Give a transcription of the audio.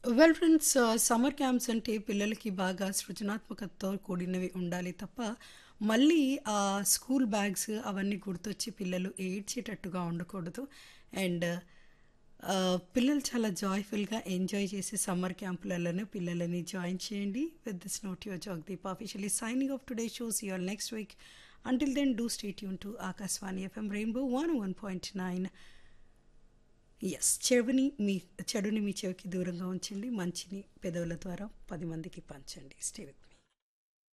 well friends summer camps అంటే పిల్లలకి బాగా సృజనాత్మకతతో కూడినవి ఉండాలి తప్ప మళ్ళీ ఆ స్కూల్ బ్యాగ్స్ అవన్నీ గుర్తొచ్చి పిల్లలు ఏడ్చేటట్టుగా ఉండకూడదు అండ్ పిల్లలు చాలా జాయ్ఫుల్గా ఎంజాయ్ చేసే సమ్మర్ క్యాంపులలోనే పిల్లలని జాయిన్ చేయండి with this note your Jagadeep officially signing off today shows your next week until then do stay యూన్ to Akashvani FM rainbow one one point nine ఎస్ చెవిని మీ చెడుని మీ చెవికి దూరంగా ఉంచండి మంచిని పెదవుల ద్వారా పది మందికి పంచండి స్టే విత్